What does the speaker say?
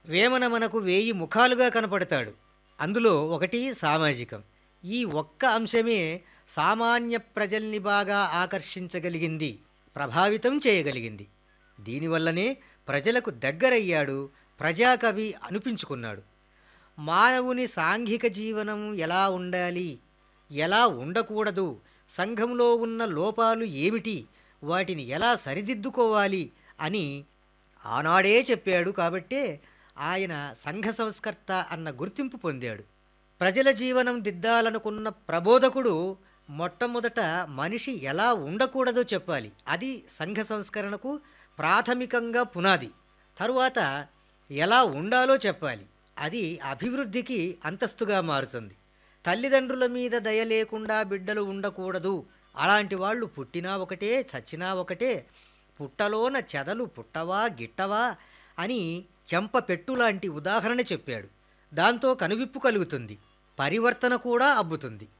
వేమన మనకు వేయి ముఖాలుగా కనపడతాడు అందులో ఒకటి సామాజికం ఈ ఒక్క అంశమే సామాన్య ప్రజల్ని బాగా ఆకర్షించగలిగింది ప్రభావితం చేయగలిగింది దీనివల్లనే ప్రజలకు దగ్గరయ్యాడు ప్రజాకవి అనిపించుకున్నాడు మానవుని సాంఘిక జీవనం ఎలా ఉండాలి ఎలా ఉండకూడదు సంఘంలో ఉన్న లోపాలు ఏమిటి వాటిని ఎలా సరిదిద్దుకోవాలి అని ఆనాడే చెప్పాడు కాబట్టే ఆయన సంఘ సంస్కర్త అన్న గుర్తింపు పొందాడు ప్రజల జీవనం దిద్దాలనుకున్న ప్రబోధకుడు మొట్టమొదట మనిషి ఎలా ఉండకూడదో చెప్పాలి అది సంఘ సంస్కరణకు ప్రాథమికంగా పునాది తరువాత ఎలా ఉండాలో చెప్పాలి అది అభివృద్ధికి అంతస్తుగా మారుతుంది తల్లిదండ్రుల మీద దయ లేకుండా బిడ్డలు ఉండకూడదు అలాంటి వాళ్ళు పుట్టినా ఒకటే చచ్చినా ఒకటే పుట్టలోన చెదలు పుట్టవా గిట్టవా అని చెంప పెట్టులాంటి ఉదాహరణ చెప్పాడు దాంతో కనువిప్పు కలుగుతుంది పరివర్తన కూడా అబ్బుతుంది